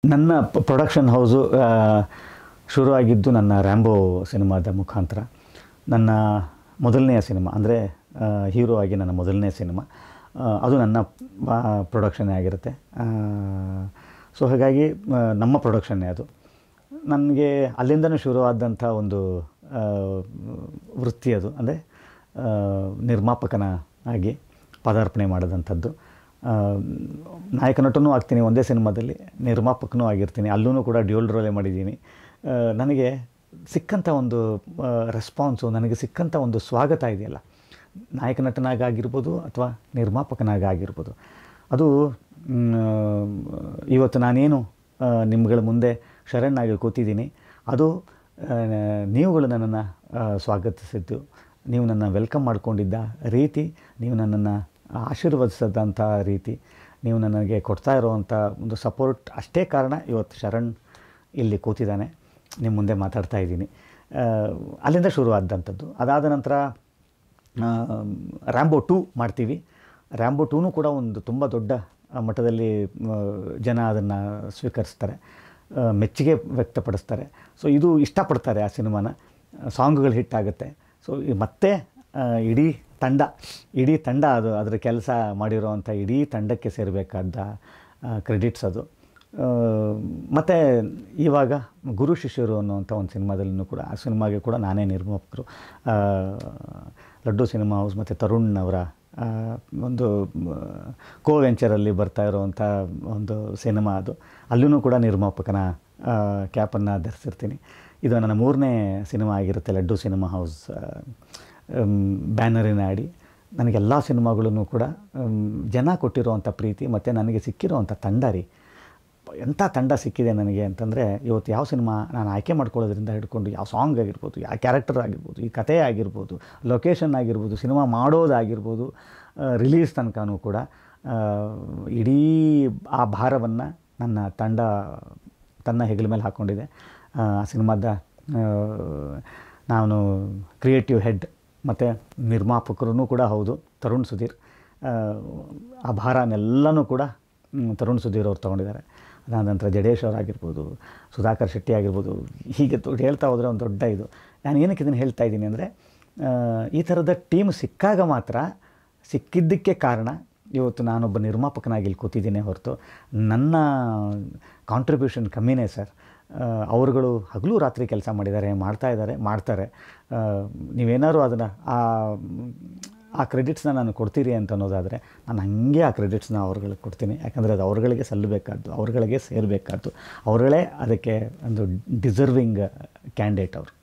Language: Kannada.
ನನ್ನ ಪ್ರೊಡಕ್ಷನ್ ಹೌಸು ಆ, ಶುರುವಾಗಿದ್ದು ನನ್ನ ರ್ಯಾಂಬೋ ಸಿನಿಮಾದ ಮುಖಾಂತರ ನನ್ನ ಮೊದಲನೆಯ ಸಿನಿಮಾ ಅಂದರೆ ಹೀರೋ ಆಗಿ ನನ್ನ ಮೊದಲನೇ ಸಿನಿಮಾ ಆ, ಅದು ನನ್ನ ಪ್ರೊಡಕ್ಷನ್ನೇ ಆಗಿರುತ್ತೆ ಸೊ ಹಾಗಾಗಿ ಆ, ನಮ್ಮ ಪ್ರೊಡಕ್ಷನ್ನೇ ಅದು ನನಗೆ ಅಲ್ಲಿಂದನೂ ಶುರುವಾದಂಥ ಒಂದು ಆ, ವೃತ್ತಿ ಅದು ಅಂದರೆ ನಿರ್ಮಾಪಕನ ಆಗಿ ಪದಾರ್ಪಣೆ ಮಾಡಿದಂಥದ್ದು ಆ, ನಾಯಕ ನಟನೂ ಆಗ್ತೀನಿ ಒಂದೇ ಸಿನಿಮಾದಲ್ಲಿ ನಿರ್ಮಾಪಕನೂ ಆಗಿರ್ತೀನಿ ಅಲ್ಲೂ ಕೂಡ ಡ್ಯೂಲ್ ರೋಲೇ ಮಾಡಿದ್ದೀನಿ ಆ, ನನಗೆ ಸಿಕ್ಕಂಥ ಒಂದು ರೆಸ್ಪಾನ್ಸು ನನಗೆ ಸಿಕ್ಕಂಥ ಒಂದು ಸ್ವಾಗತ ಇದೆಯಲ್ಲ ನಾಯಕ ನಟನಾಗಿರ್ಬೋದು ಅಥವಾ ನಿರ್ಮಾಪಕನಾಗಿರ್ಬೋದು ಅದು ಮ್, ಇವತ್ತು ನಾನೇನು ಆ, ನಿಮ್ಗಳ ಮುಂದೆ ಶರಣಾಗಿ ಕೂತಿದ್ದೀನಿ ಅದು ಆ, ನೀವುಗಳು ನನ್ನನ್ನು ಆ, ಸ್ವಾಗತಿಸಿದ್ದು ನೀವು ನನ್ನ ವೆಲ್ಕಮ್ ಮಾಡ್ಕೊಂಡಿದ್ದ ರೀತಿ ನೀವು ನನ್ನನ್ನು ಆಶೀರ್ವದಿಸಿದಂಥ ರೀತಿ ನೀವು ನನಗೆ ಕೊಡ್ತಾ ಇರುವಂಥ ಒಂದು ಸಪೋರ್ಟ್ ಅಷ್ಟೇ ಕಾರಣ ಇವತ್ತು ಶರಣ್ ಇಲ್ಲಿ ಕೂತಿದ್ದಾನೆ ನಿಮ್ಮ ಮುಂದೆ ಮಾತಾಡ್ತಾ ಇದ್ದೀನಿ ಆ, ಅಲ್ಲಿಂದ ಶುರುವಾದಂಥದ್ದು ಅದಾದ ನಂತರ ಆ, ರ್ಯಾಂಬೋ ಟೂ ಮಾಡ್ತೀವಿ ರ್ಯಾಂಬೋ ಟೂನೂ ಕೂಡ ಒಂದು ತುಂಬ ದೊಡ್ಡ ಮಟ್ಟದಲ್ಲಿ ಆ, ಜನ ಅದನ್ನು ಸ್ವೀಕರಿಸ್ತಾರೆ ಆ, ಮೆಚ್ಚುಗೆ ವ್ಯಕ್ತಪಡಿಸ್ತಾರೆ ಸೊ ಇದು ಇಷ್ಟಪಡ್ತಾರೆ ಆ ಸಿನಿಮಾನ ಸಾಂಗ್ಗಳು ಹಿಟ್ ಆಗುತ್ತೆ ಸೊ ಮತ್ತೆ ಆ, ಇಡೀ ತಂಡ ಇಡೀ ತಂಡ ಅದು ಅದರ ಕೆಲಸ ಮಾಡಿರೋವಂಥ ಇಡೀ ತಂಡಕ್ಕೆ ಸೇರಬೇಕಾದ ಕ್ರೆಡಿಟ್ಸ್ ಅದು ಮತ್ತು ಇವಾಗ ಗುರು ಶಿಷ್ಯರು ಅನ್ನುವಂಥ ಒಂದು ಸಿನಿಮಾದಲ್ಲೂ ಕೂಡ ಆ ಸಿನಿಮಾಗೆ ಕೂಡ ನಾನೇ ನಿರ್ಮಾಪಕರು ಆ, ಲಡ್ಡು ಸಿನಿಮಾ ಹೌಸ್ ಮತ್ತು ತರುಣ್ ಅವರ ಆ, ಒಂದು ಕೋ ವೆಂಚರಲ್ಲಿ ಬರ್ತಾ ಇರುವಂಥ ಒಂದು ಸಿನಿಮಾ ಅದು ಅಲ್ಲೂ ಕೂಡ ನಿರ್ಮಾಪಕನ ಕ್ಯಾಪನ್ನು ಧರಿಸಿರ್ತೀನಿ ಇದು ನನ್ನ ಮೂರನೇ ಸಿನಿಮಾ ಆಗಿರುತ್ತೆ ಲಡ್ಡು ಸಿನಿಮಾ ಹೌಸ್ ಬ್ಯಾನರಿನ ಅಡಿ ನನಗೆಲ್ಲ ಸಿನಿಮಾಗಳೂ ಕೂಡ ಮ್, ಜನ ಕೊಟ್ಟಿರುವಂಥ ಪ್ರೀತಿ ಮತ್ತು ನನಗೆ ಸಿಕ್ಕಿರುವಂಥ ತಂಡ ರೀ ಎಂಥ ತಂಡ ಸಿಕ್ಕಿದೆ ನನಗೆ ಅಂತಂದರೆ ಇವತ್ತು ಯಾವ ಸಿನಿಮಾ ನಾನು ಆಯ್ಕೆ ಮಾಡ್ಕೊಳ್ಳೋದ್ರಿಂದ ಹಿಡ್ಕೊಂಡು ಯಾವ ಸಾಂಗ್ ಆಗಿರ್ಬೋದು ಯಾವ ಕ್ಯಾರೆಕ್ಟರ್ ಆಗಿರ್ಬೋದು ಈ ಕಥೆ ಆಗಿರ್ಬೋದು ಲೊಕೇಶನ್ ಆಗಿರ್ಬೋದು ಸಿನಿಮಾ ಮಾಡೋದಾಗಿರ್ಬೋದು ರಿಲೀಸ್ ತನಕನೂ ಕೂಡ ಆ, ಇಡೀ ಆ ಭಾರವನ್ನು ನನ್ನ ತಂಡ ತನ್ನ ಹೆಗಲ ಮೇಲೆ ಹಾಕ್ಕೊಂಡಿದೆ ಆ ಸಿನಿಮಾದ ಆ, ನಾನು ಕ್ರಿಯೇಟಿವ್ ಹೆಡ್ ಮತ್ತು ನಿರ್ಮಾಪಕರೂ ಕೂಡ ಹೌದು ತರುಣ್ ಸುಧೀರ್ ಆ, ಆ ಭಾರನೆಲ್ಲನೂ ಕೂಡ ಮ್, ತರುಣ್ ಸುಧೀರ್ ಅವ್ರು ತೊಗೊಂಡಿದ್ದಾರೆ ಅದಾದ ನಂತರ ಜಡೇಶ್ ಅವರಾಗಿರ್ಬೋದು ಸುಧಾಕರ್ ಶೆಟ್ಟಿ ಆಗಿರ್ಬೋದು ಹೀಗೆ ದೊಡ್ಡ ಹೇಳ್ತಾ ಹೋದರೆ ಒಂದು ದೊಡ್ಡ ಇದು ನಾನು ಏನಕ್ಕೆ ಇದನ್ನು ಹೇಳ್ತಾ ಇದ್ದೀನಿ ಅಂದರೆ ಈ ಥರದ ಟೀಮ್ ಸಿಕ್ಕಾಗ ಮಾತ್ರ ಸಿಕ್ಕಿದ್ದಕ್ಕೆ ಕಾರಣ ಇವತ್ತು ನಾನೊಬ್ಬ ನಿರ್ಮಾಪಕನಾಗಿ ಇಲ್ಲಿ ಕೂತಿದ್ದೀನಿ ಹೊರತು ನನ್ನ ಕಾಂಟ್ರಿಬ್ಯೂಷನ್ ಕಮ್ಮಿನೇ ಸರ್ ಅವರುಗಳು ಹಗಲು ರಾತ್ರಿ ಕೆಲಸ ಮಾಡಿದ್ದಾರೆ ಮಾಡ್ತಾ ಇದ್ದಾರೆ ಮಾಡ್ತಾರೆ ಆ, ನೀವೇನಾದ್ರು ಅದನ್ನು ಆ ಆ ಕ್ರೆಡಿಟ್ಸ್ನ ನಾನು ಕೊಡ್ತೀರಿ ಅಂತ ಅನ್ನೋದಾದರೆ ನಾನು ಹಾಗೆ ಆ ಕ್ರೆಡಿಟ್ಸ್ನ ಅವ್ರುಗಳಿಗೆ ಕೊಡ್ತೀನಿ ಯಾಕಂದರೆ ಅದು ಅವ್ರುಗಳಿಗೆ ಸಲ್ಲಬೇಕಾದ್ದು ಅವ್ರುಗಳಿಗೆ ಸೇರಬೇಕಾದ್ದು ಅವರುಗಳೇ ಅದಕ್ಕೆ ಒಂದು ಡಿಸರ್ವಿಂಗ್ ಕ್ಯಾಂಡಿಡೇಟ್ ಅವರು